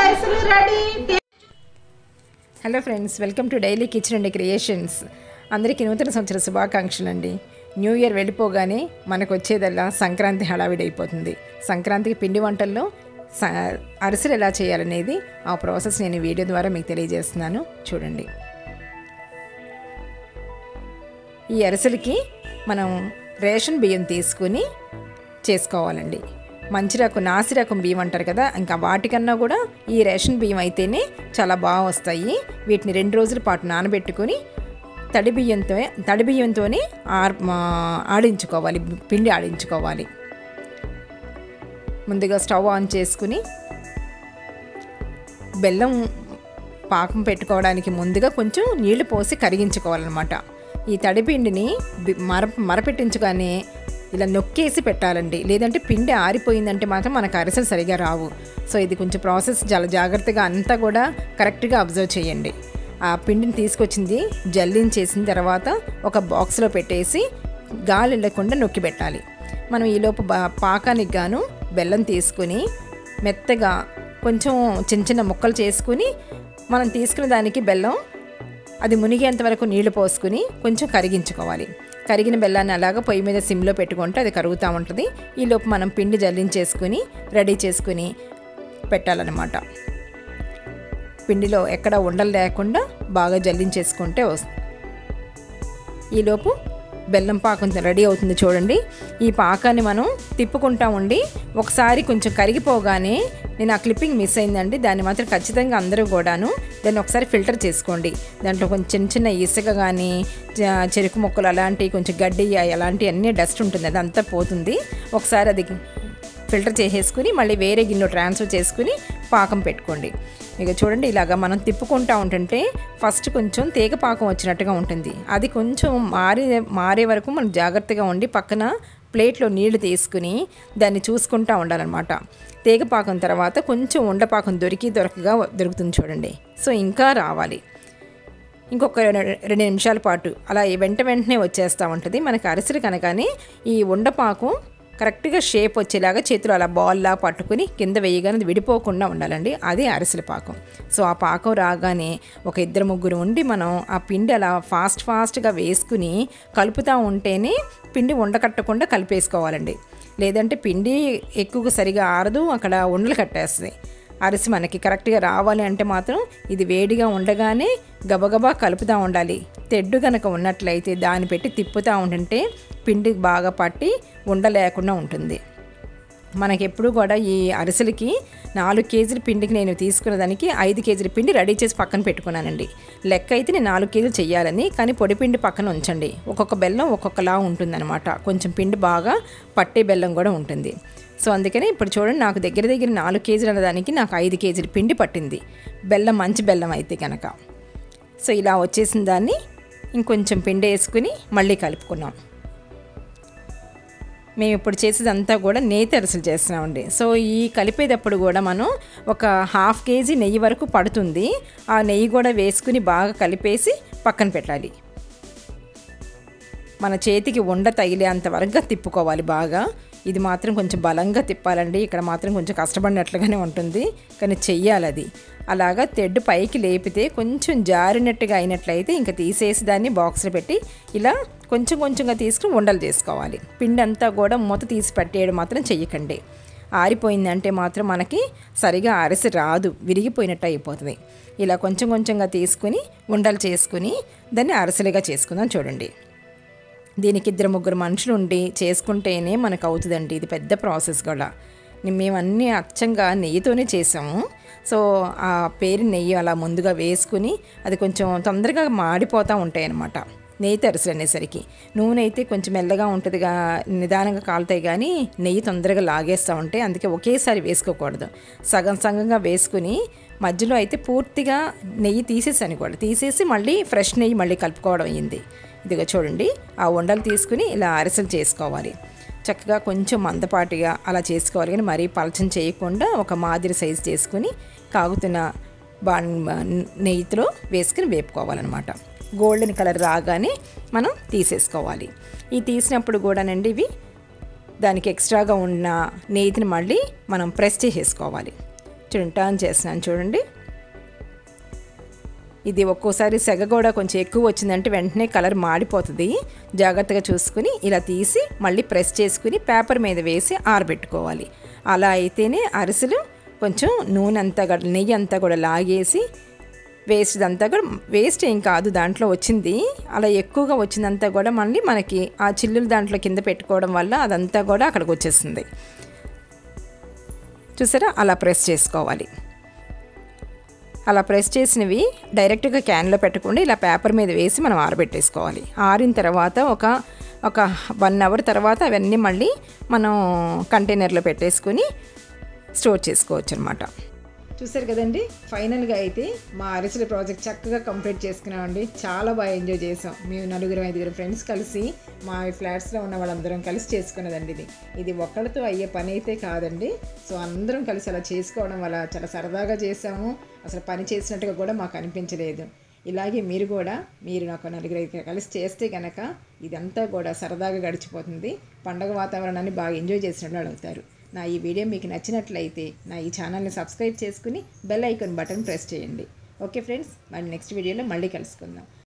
అరిసెలు ready hello friends welcome to daily kitchen and creations అందరికీ నూతన సంవత్సర శుభాకాంక్షలు అండి న్యూ ఇయర్ వెళ్ళిపోగానే మనకు వచ్చేదల్లా సంక్రాంతి హడావిడి అయిపోతుంది సంక్రాంతికి పిండి వంటల్లో స- అరిసెలు ఎలా చేయాలనేది ఆ ప్రాసెస్ నేను ఈ వీడియో ద్వారా మీకు తెలియజేస్తున్నాను చూడండి ఈ అరిసెలకి మనం రేషన్ బియ్యం తీసుకుని చేసుకోవాలండి మంచి రకం నాసి రకం బియ్యం అంటారు కదా ఇంకా వాటికన్నా కూడా ఈ రేషన్ బియ్యం అయితేనే చాలా బాగా వస్తాయి వీటిని రెండు రోజుల పాటు నానబెట్టుకొని తడి బియ్యంతో తడి బియ్యంతోనే ఆర్ మా- ఆడించుకోవాలి పిండి ఆడించుకోవాలి ముందుగా స్టవ్ ఆన్ చేసుకుని బెల్లం పాకం పెట్టుకోవడానికి ముందుగా కొంచెం నీళ్లు పోసి కరిగించుకోవాలన్నమాట ఈ తడిపిండిని బి- మర మరపెట్టించగానే ఇలా నొక్కేసి పెట్టాలండి లేదంటే పిండి ఆరిపోయిందంటే మాత్రం మనకు అరిసెలు సరిగా రావు సో ఇది కొంచెం ప్రాసెస్ చాలా జాగ్రత్తగా అంతా కూడా కరెక్ట్గా అబ్జర్వ్ చేయండి ఆ పిండిని తీసుకొచ్చింది జల్లించేసిన తర్వాత ఒక బాక్స్లో పెట్టేసి గాలి వెళ్ళకుండా నొక్కి పెట్టాలి మనం ఈలోపు బా- పాకానికి గాను బెల్లం తీసుకుని మెత్తగా కొంచెం చిన్న చిన్న ముక్కలు చేసుకుని మనం తీసుకున్న దానికి బెల్లం అది మునిగేంత వరకు నీళ్లు పోసుకుని కొంచెం కరిగించుకోవాలి కరిగిన బెల్లాన్ని అలాగా పొయ్యి మీద సిమ్లో పెట్టుకుంటే అది కరుగుతూ ఉంటుంది ఈలోపు మనం పిండి జల్లించేసుకుని రెడీ చేసుకుని పెట్టాలన్నమాట పిండిలో ఎక్కడ ఉండలు లేకుండా బాగా జల్లించేసుకుంటే వస్తుంది ఈలోపు బెల్లం పాకం రెడీ అవుతుంది చూడండి ఈ పాకాన్ని మనం తిప్పుకుంటా ఉండి ఒకసారి కొంచెం కరిగిపోగానే నేను ఆ క్లిప్పింగ్ మిస్ అయిందండి దాన్ని మాత్రం ఖచ్చితంగా అందరూ కూడాను దాన్ని ఒకసారి ఫిల్టర్ చేసుకోండి దాంట్లో కొంచెం చిన్న చిన్న ఇసుక కానీ చ- చెరుకు మొక్కలు అలాంటివి కొంచెం గడ్డి అలాంటి అన్నీ డస్ట్ ఉంటుంది అదంతా పోతుంది ఒకసారి అది ఫిల్టర్ చేసేసుకుని మళ్ళీ వేరే గిన్నె ట్రాన్స్ఫర్ చేసుకుని పాకం పెట్టుకోండి ఇక చూడండి ఇలాగా మనం తిప్పుకుంటా ఉంటుంటే ఫస్ట్ కొంచెం తీగ పాకం వచ్చినట్టుగా ఉంటుంది అది కొంచెం మారే మారే వరకు మనం జాగ్రత్తగా ఉండి పక్కన ప్లేట్లో నీళ్లు తీసుకుని దాన్ని చూసుకుంటా ఉండాలన్నమాట తీగ పాకం తర్వాత కొంచెం ఉండపాకం దొరికి దొరకగా దొరుకుతుంది చూడండి సో ఇంకా రావాలి ఇంకొక రె- రెండు నిమిషాల పాటు అలా వెంట వెంటనే వచ్చేస్తూ ఉంటుంది మనకి అరిసెలు కనుకని ఈ ఉండపాకం కరెక్ట్గా షేప్ వచ్చేలాగా చేతులు అలా బాల్లా పట్టుకుని కింద వేయగానే అది విడిపోకుండా ఉండాలండి అది అరిసెల పాకం సో ఆ పాకం రాగానే ఒక ఇద్దరు ముగ్గురు ఉండి మనం ఆ పిండి అలా ఫాస్ట్ ఫాస్ట్గా వేసుకుని కలుపుతూ ఉంటేనే పిండి ఉండకట్టకుండా కలిపేసుకోవాలండి లేదంటే పిండి ఎక్కువగా సరిగా ఆరదు అక్కడ ఉండలు కట్టేస్తుంది అరిసి మనకి కరెక్ట్గా రావాలి అంటే మాత్రం ఇది వేడిగా ఉండగానే గబగబా కలుపుతూ ఉండాలి తెడ్డు కనుక ఉన్నట్లయితే దాన్ని పెట్టి తిప్పుతూ ఉంటుంటే పిండి బాగా పట్టి ఉండలేకుండా ఉంటుంది మనకి ఎప్పుడు కూడా ఈ అరిసెలకి నాలుగు కేజీల పిండికి నేను తీసుకున్న దానికి ఐదు కేజీల పిండి రెడీ చేసి పక్కన పెట్టుకున్నానండి లెక్క అయితే నేను నాలుగు కేజీలు చేయాలని కానీ పొడి పిండి పక్కన ఉంచండి ఒక్కొక్క బెల్లం ఒక్కొక్కలా ఉంటుందన్నమాట కొంచెం పిండి బాగా పట్టే బెల్లం కూడా ఉంటుంది సో అందుకని ఇప్పుడు చూడండి నాకు దగ్గర దగ్గర నాలుగు కేజీలు అన్నదానికి నాకు ఐదు కేజీల పిండి పట్టింది బెల్లం మంచి బెల్లం అయితే కనుక సో ఇలా వచ్చేసిన దాన్ని ఇంకొంచెం పిండి వేసుకుని మళ్ళీ కలుపుకున్నాం మేము ఇప్పుడు చేసేదంతా కూడా నేతి అరిసెలు చేస్తున్నామండి సో ఈ కలిపేటప్పుడు కూడా మనం ఒక హాఫ్ కేజీ నెయ్యి వరకు పడుతుంది ఆ నెయ్యి కూడా వేసుకుని బాగా కలిపేసి పక్కన పెట్టాలి మన చేతికి ఉండ తగిలేంత వరకు తిప్పుకోవాలి బాగా ఇది మాత్రం కొంచెం బలంగా తిప్పాలండి ఇక్కడ మాత్రం కొంచెం కష్టపడినట్లుగానే ఉంటుంది కానీ చెయ్యాలి అది అలాగా తెడ్డు పైకి లేపితే కొంచెం జారినట్టుగా అయినట్లయితే ఇంకా తీసేసి దాన్ని బాక్స్లో పెట్టి ఇలా కొంచెం కొంచెంగా తీసుకుని ఉండలు చేసుకోవాలి పిండి అంతా కూడా మూత తీసి పట్టేయడం మాత్రం చెయ్యకండి ఆరిపోయిందంటే మాత్రం మనకి సరిగా అరిసి రాదు విరిగిపోయినట్టు అయిపోతుంది ఇలా కొంచెం కొంచెంగా తీసుకుని ఉండలు చేసుకుని దాన్ని అరసలుగా చేసుకుందాం చూడండి దీనికి ఇద్దరు ముగ్గురు మనుషులు ఉండి చేసుకుంటేనే మనకు అవుతుందండి ఇది పెద్ద ప్రాసెస్ కూడా ని- మేము అన్నీ అచ్చంగా నెయ్యితోనే చేసాము సో ఆ పేరు నెయ్యి అలా ముందుగా వేసుకుని అది కొంచెం తొందరగా మాడిపోతూ ఉంటాయి అన్నమాట నెయ్యి తెరసలు అనేసరికి నూనె అయితే కొంచెం మెల్లగా ఉంటుందిగా నిదానంగా కాలుతాయి కానీ నెయ్యి తొందరగా లాగేస్తూ ఉంటాయి అందుకే ఒకేసారి వేసుకోకూడదు సగం సగంగా వేసుకుని మధ్యలో అయితే పూర్తిగా నెయ్యి తీసేసాను కూడా తీసేసి మళ్ళీ ఫ్రెష్ నెయ్యి మళ్ళీ కలుపుకోవడం అయ్యింది ఇదిగో చూడండి ఆ ఉండలు తీసుకుని ఇలా అరిసెలు చేసుకోవాలి చక్కగా కొంచెం మందపాటిగా అలా చేసుకోవాలి కానీ మరీ పలచం చేయకుండా ఒక మాదిరి సైజు చేసుకుని కాగుతున్న బా నెయ్యితో వేసుకుని వేపుకోవాలన్నమాట గోల్డెన్ కలర్ రాగానే మనం తీసేసుకోవాలి ఈ తీసినప్పుడు కూడానండి ఇవి దానికి ఎక్స్ట్రాగా ఉన్న నెయ్యిని మళ్ళీ మనం ప్రెస్ చేసేసుకోవాలి చూడండి టర్న్ చేస్తున్నాను చూడండి ఇది ఒక్కోసారి సెగ కూడా కొంచెం ఎక్కువ వచ్చిందంటే వెంటనే కలర్ మాడిపోతుంది జాగ్రత్తగా చూసుకుని ఇలా తీసి మళ్ళీ ప్రెస్ చేసుకుని పేపర్ మీద వేసి ఆరబెట్టుకోవాలి అలా అయితేనే అరిసెలు కొంచెం నూనె అంతా కూడా నెయ్యి అంతా కూడా లాగేసి వేస్ట్ అంతా కూడా వేస్ట్ ఏం కాదు దాంట్లో వచ్చింది అలా ఎక్కువగా వచ్చిందంతా కూడా మళ్ళీ మనకి ఆ చిల్లులు దాంట్లో కింద పెట్టుకోవడం వల్ల అదంతా కూడా అక్కడికి వచ్చేస్తుంది చూసారా అలా ప్రెస్ చేసుకోవాలి అలా ప్రెస్ చేసినవి డైరెక్ట్గా క్యాన్లో పెట్టకుండా ఇలా పేపర్ మీద వేసి మనం ఆరబెట్టేసుకోవాలి ఆరిన తర్వాత ఒక ఒక వన్ అవర్ తర్వాత అవన్నీ మళ్ళీ మనం కంటైనర్లో పెట్టేసుకుని స్టోర్ చేసుకోవచ్చు అనమాట చూసారు కదండి ఫైనల్గా అయితే మా అరిసెల ప్రాజెక్ట్ చక్కగా కంప్లీట్ చేసుకున్నామండి చాలా బాగా ఎంజాయ్ చేసాం మేము నలుగురు ఐదుగురు ఫ్రెండ్స్ కలిసి మా ఫ్లాట్స్లో ఉన్న వాళ్ళందరం కలిసి చేసుకున్నదండి ఇది ఇది ఒక్కడితో అయ్యే పని అయితే కాదండి సో అందరం కలిసి అలా చేసుకోవడం వల్ల చాలా సరదాగా చేసాము అసలు పని చేసినట్టుగా కూడా మాకు అనిపించలేదు ఇలాగే మీరు కూడా మీరు నాకు నలుగురు ఐదుగురు కలిసి చేస్తే కనుక ఇదంతా కూడా సరదాగా గడిచిపోతుంది పండగ వాతావరణాన్ని బాగా ఎంజాయ్ చేసినట్లు అడుగుతారు నా ఈ వీడియో మీకు నచ్చినట్లయితే నా ఈ ఛానల్ని సబ్స్క్రైబ్ చేసుకుని బెల్ ఐకాన్ బటన్ ప్రెస్ చేయండి ఓకే ఫ్రెండ్స్ మరి నెక్స్ట్ వీడియోలో మళ్ళీ కలుసుకుందాం